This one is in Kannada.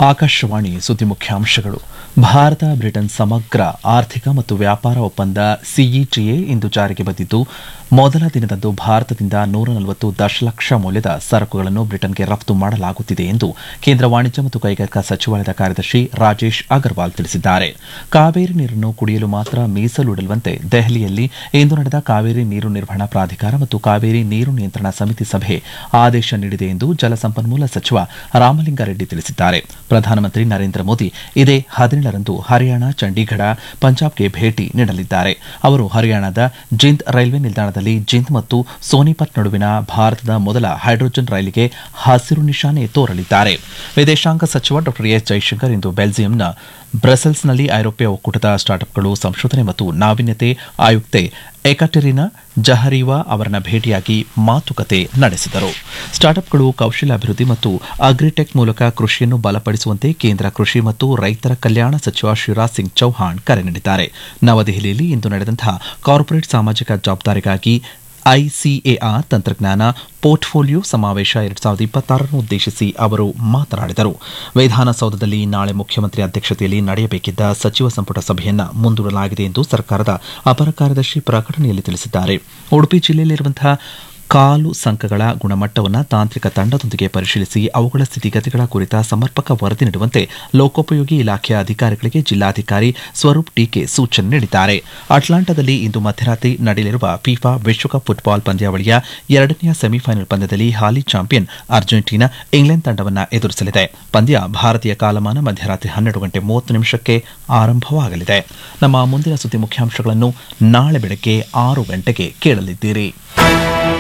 ಆಕಾಶವಾಣಿ ಸುದ್ದಿ ಮುಖ್ಯಾಂಶಗಳು ಭಾರತ ಬ್ರಿಟನ್ ಸಮಗ್ರ ಆರ್ಥಿಕ ಮತ್ತು ವ್ಯಾಪಾರ ಒಪ್ಪಂದ ಸಿಇಟಿಎ ಇಂದು ಜಾರಿಗೆ ಬಂದಿದ್ದು ಮೊದಲ ದಿನದಂದು ಭಾರತದಿಂದ ನೂರ ನಲವತ್ತು ದಶಲಕ್ಷ ಮೌಲ್ಯದ ಸರಕುಗಳನ್ನು ಬ್ರಿಟನ್ಗೆ ರಫ್ತು ಮಾಡಲಾಗುತ್ತಿದೆ ಎಂದು ಕೇಂದ್ರ ವಾಣಿಜ್ಯ ಮತ್ತು ಕೈಗಾರಿಕಾ ಸಚಿವಾಲಯದ ಕಾರ್ಯದರ್ಶಿ ರಾಜೇಶ್ ಅಗರ್ವಾಲ್ ತಿಳಿಸಿದ್ದಾರೆ ಕಾವೇರಿ ನೀರನ್ನು ಕುಡಿಯಲು ಮಾತ್ರ ಮೀಸಲಿಡluವಂತೆ ದೆಹಲಿಯಲ್ಲಿ ಇಂದು ನಡೆದ ಕಾವೇರಿ ನೀರು ನಿರ್ವಹಣಾ ಪ್ರಾಧಿಕಾರ ಮತ್ತು ಕಾವೇರಿ ನೀರು ನಿಯಂತ್ರಣ ಸಮಿತಿ ಸಭೆ ಆದೇಶ ನೀಡಿದೆ ಎಂದು ಜಲಸಂಪನ್ಮೂಲ ಸಚಿವ ರಾಮಲಿಂಗಾರೆಡ್ಡಿ ತಿಳಿಸಿದ್ದಾರೆ ಪ್ರಧಾನಮಂತ್ರಿ ನರೇಂದ್ರ ಮೋದಿ ಇದೇ ಹದಿನೇಳರಂದು ಹರಿಯಾಣ ಚಂಡೀಗಢ ಪಂಜಾಬ್ಗೆ ಭೇಟಿ ನೀಡಲಿದ್ದಾರೆ ಅವರು ಹರಿಯಾಣದ ಜಿಂದ್ ರೈಲ್ವೆ ನಿಲ್ದಾಣದಲ್ಲಿ ಜಿಂದ್ ಮತ್ತು ಸೋನಿಪತ್ ನಡುವಿನ ಭಾರತದ ಮೊದಲ ಹೈಡ್ರೋಜನ್ ರೈಲಿಗೆ ಹಸಿರು ನಿಶಾನೆ ತೋರಲಿದ್ದಾರೆ ವಿದೇಶಾಂಗ ಸಚಿವ ಡಾ ಎಸ್ ಜೈಶಂಕರ್ ಇಂದು ಬೆಲ್ಜಿಯಂನ ಬ್ರಸೆಲ್ಸ್ನಲ್ಲಿ ಐರೋಪ್ಯ ಒಕ್ಕೂಟದ ಸ್ಟಾರ್ಟ್ಅಪ್ಗಳು ಸಂಶೋಧನೆ ಮತ್ತು ನಾವೀನ್ಯತೆ ಆಯುಕ್ತೆ ಎಕಟೆರಿನಾ ಜಹರೀವಾ ಅವರನ್ನ ಭೇಟಿಯಾಗಿ ಮಾತುಕತೆ ನಡೆಸಿದರು ಸ್ಟಾರ್ಟ್ಅಪ್ಗಳು ಕೌಶಲ್ಯಾಭಿವೃದ್ಧಿ ಮತ್ತು ಅಗ್ರಿಟೆಕ್ ಮೂಲಕ ಕೃಷಿಯನ್ನು ಬಲಪಡಿಸುವಂತೆ ಕೇಂದ್ರ ಕೃಷಿ ಮತ್ತು ರೈತರ ಕಲ್ಯಾಣ ಸಚಿವ ಶಿವರಾಜ್ ಸಿಂಗ್ ಚೌಹಾಣ್ ಕರೆ ನೀಡಿದ್ದಾರೆ ನವದೆಹಲಿಯಲ್ಲಿ ಇಂದು ನಡೆದಂತಹ ಕಾರ್ಪೊರೇಟ್ ಸಾಮಾಜಿಕ ಜವಾಬ್ದಾರಿಗಾಗಿ ಐಸಿಎಆರ್ ತಂತ್ರಜ್ಞಾನ ಪೋರ್ಟ್ಫೋಲಿಯೋ ಸಮಾವೇಶ ಎರಡ್ ಸಾವಿರದ ಇಪ್ಪತ್ತಾರನ್ನು ಉದ್ದೇಶಿಸಿ ಅವರು ಮಾತನಾಡಿದರು ವಿಧಾನಸೌಧದಲ್ಲಿ ನಾಳೆ ಮುಖ್ಯಮಂತ್ರಿ ಅಧ್ಯಕ್ಷತೆಯಲ್ಲಿ ನಡೆಯಬೇಕಿದ್ದ ಸಚಿವ ಸಂಪುಟ ಸಭೆಯನ್ನ ಮುಂದೂಡಲಾಗಿದೆ ಎಂದು ಸರ್ಕಾರದ ಅಪರ ಕಾರ್ಯದರ್ಶಿ ಪ್ರಕಟಣೆಯಲ್ಲಿ ತಿಳಿಸಿದ್ದಾರೆ ಉಡುಪಿ ಜಿಲ್ಲೆಯಲ್ಲಿರುವಂತಹ ಕಾಲು ಸಂಕಗಳ ಗುಣಮಟ್ಟವನ್ನು ತಾಂತ್ರಿಕ ತಂಡದೊಂದಿಗೆ ಪರಿಶೀಲಿಸಿ ಅವುಗಳ ಸ್ಥಿತಿಗತಿಗಳ ಕುರಿತ ಸಮರ್ಪಕ ವರದಿ ನೀಡುವಂತೆ ಲೋಕೋಪಯೋಗಿ ಇಲಾಖೆಯ ಅಧಿಕಾರಿಗಳಿಗೆ ಜಿಲ್ಲಾಧಿಕಾರಿ ಸ್ವರೂಪ್ ಟೀಕೆ ಸೂಚನೆ ನೀಡಿದ್ದಾರೆ ಅಟ್ಲಾಂಟಾದಲ್ಲಿ ಇಂದು ಮಧ್ಯರಾತ್ರಿ ನಡೆಯಲಿರುವ ಫಿಫಾ ವಿಶ್ವಕಪ್ ಫುಟ್ಬಾಲ್ ಪಂದ್ಯಾವಳಿಯ ಎರಡನೆಯ ಸೆಮಿಫೈನಲ್ ಪಂದ್ಯದಲ್ಲಿ ಹಾಲಿ ಚಾಂಪಿಯನ್ ಅರ್ಜೆಂಟೀನಾ ಇಂಗ್ಲೆಂಡ್ ತಂಡವನ್ನು ಎದುರಿಸಲಿದೆ ಪಂದ್ಯ ಭಾರತೀಯ ಕಾಲಮಾನ ಮಧ್ಯರಾತ್ರಿ ಹನ್ನೆರಡು ಗಂಟೆ ಮೂವತ್ತು ನಿಮಿಷಕ್ಕೆ ಆರಂಭವಾಗಲಿದೆ ನಮ್ಮ ಮುಂದಿನ ಸುದ್ದಿ ಮುಖ್ಯಾಂಶಗಳನ್ನು ನಾಳೆ ಬೆಳಗ್ಗೆ ಆರು ಗಂಟೆಗೆ ಕೇಳಲಿದ್ದೀರಿ